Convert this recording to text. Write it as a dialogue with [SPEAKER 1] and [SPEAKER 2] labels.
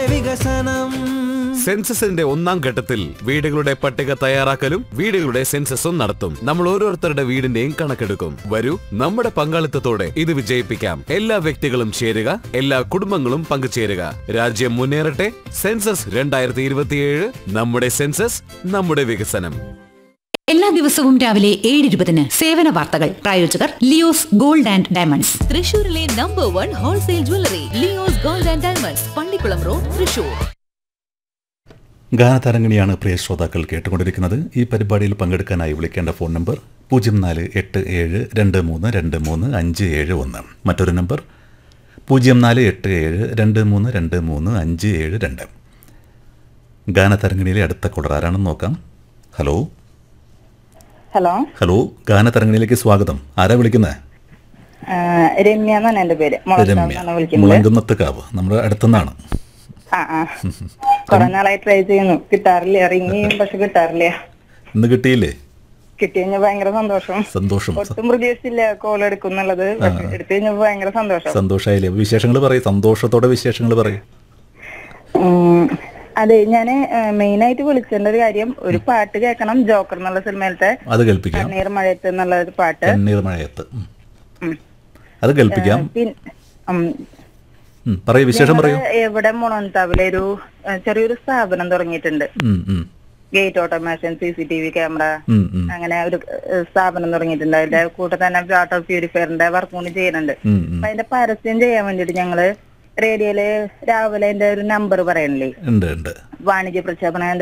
[SPEAKER 1] വികസനം
[SPEAKER 2] സെൻസസിന്റെ ഒന്നാം ഘട്ടത്തിൽ വീടുകളുടെ പട്ടിക തയ്യാറാക്കലും വീടുകളുടെ സെൻസസും നടത്തും നമ്മൾ ഓരോരുത്തരുടെ വീടിന്റെയും കണക്കെടുക്കും വരൂ നമ്മുടെ പങ്കാളിത്തത്തോടെ ഇത് വിജയിപ്പിക്കാം എല്ലാ വ്യക്തികളും ചേരുക എല്ലാ കുടുംബങ്ങളും പങ്കുചേരുക രാജ്യം മുന്നേറട്ടെ സെൻസസ് രണ്ടായിരത്തി ഇരുപത്തിയേഴ് നമ്മുടെ സെൻസസ് നമ്മുടെ വികസനം
[SPEAKER 3] എല്ലാ ദിവസവും രാവിലെ ഏഴ് ഇരുപതിന് സേവന വാർത്തകൾ പ്രായോജകർ ലിയോസ് ഗോൾഡ് ആൻഡ് ഡയമണ്ട്സ്
[SPEAKER 4] തൃശൂരിലെ number one wholesale jewellery Leo's gold and diamonds Pallikkulam road Thrissur
[SPEAKER 5] ഗാനതരംഗിണിയാണ് പ്രിയ ശ്രോതാക്കൾ കേട്ടുകൊണ്ടിരിക്കുന്നത് ഈ പരിപാടിയിൽ പങ്കെടുക്കാനായി വിളിക്കേണ്ട ഫോൺ നമ്പർ പൂജ്യം നാല് എട്ട് ഏഴ് രണ്ട് മൂന്ന് രണ്ട് മൂന്ന് അഞ്ച് ഏഴ് ഒന്ന് മറ്റൊരു നമ്പർ പൂജ്യം നാല് എട്ട് ഏഴ് രണ്ട് മൂന്ന് രണ്ട് മൂന്ന് അഞ്ച് ഏഴ് രണ്ട് ഗാനതരംഗിണിയിലെ അടുത്ത കുളർ ആരാണെന്ന് നോക്കാം ഹലോ
[SPEAKER 6] ഹലോ
[SPEAKER 5] ഹലോ ഗാനതരംഗിണിയിലേക്ക് സ്വാഗതം ആരാ വിളിക്കുന്നത്
[SPEAKER 6] ആ, രമ്യ എന്നാണ് എന്റെ പേര് മുളങ്കാവിൽ നിന്നാണ് വിളിക്കുന്നത്
[SPEAKER 5] മുളങ്കുന്നത്ത് കാവ് നമ്മുടെ അടുത്തുനിന്നാണ്
[SPEAKER 6] ആ ആ കുറെ നാളായി ട്രൈ ചെയ്യുന്നു കിട്ടാറില്ല റിങ് പക്ഷെ കിട്ടാറില്ല
[SPEAKER 5] ഇന്ന് കിട്ടിയില്ലേ
[SPEAKER 6] കിട്ടി കഴിഞ്ഞാൽ ഭയങ്കര സന്തോഷം
[SPEAKER 5] സന്തോഷം
[SPEAKER 6] ഒട്ടും പ്രതീക്ഷിച്ചില്ല കോൾ എടുക്കുന്നുള്ളത് പക്ഷെ എടുത്തു കഴിഞ്ഞപ്പോ ഭയങ്കര സന്തോഷം
[SPEAKER 5] സന്തോഷമായില്ലേ വിശേഷങ്ങൾ പറയും സന്തോഷത്തോടെ വിശേഷങ്ങൾ പറയും
[SPEAKER 6] ഉം, അതെ ഞാന് മെയിൻ ആയിട്ട് വിളിച്ചേണ്ട ഒരു കാര്യം ഒരു പാട്ട് കേൾക്കണം ജോക്കർ എന്നുള്ള സിനിമയിലത്തെ
[SPEAKER 5] അത് കേൾപ്പിക്കാം
[SPEAKER 6] കണ്ണീർ മഴയത്ത് എന്നുള്ള ഒരു പാട്ട്
[SPEAKER 5] കണ്ണീർ മഴയത്ത് ഉം.
[SPEAKER 6] ഉം.
[SPEAKER 5] അത് കേൾപ്പിക്കാം
[SPEAKER 6] പിന്നെ ഉം,
[SPEAKER 5] ഉം, പറയൂ വിശേഷം പറയൂ
[SPEAKER 6] ഞങ്ങള് ഇവിടെ മുളന്താവിലെ ഒരു ഏഹ്, ചെറിയൊരു സ്ഥാപനം തുടങ്ങിയിട്ടുണ്ട്
[SPEAKER 5] ഉം, ഉം,
[SPEAKER 6] gate automation C C T V camera
[SPEAKER 5] ഉം, ഉം,
[SPEAKER 6] അങ്ങനെ ഒരു ഏഹ്, സ്ഥാപനം തുടങ്ങിയിട്ടുണ്ട് അതിന്റെ കൂടെ തന്നെ വാട്ടർ പ്യൂരിഫയറിന്റെ വർക്ക് കൂടി ചെയ്യുന്നുണ്ട്
[SPEAKER 5] ഉം, ഉം.
[SPEAKER 6] അപ്പൊ അതിന്റെ പരസ്യം ചെയ്യാൻ വേണ്ടിട്ട് ഞങ്ങള് റേഡിയോയില് രാവിലെ എന്റെ ഒരു നമ്പർ പറയണില്ലേ
[SPEAKER 5] ഉണ്ട് ഉണ്ട്
[SPEAKER 6] വാണിജ്യ പ്രക്ഷേപണം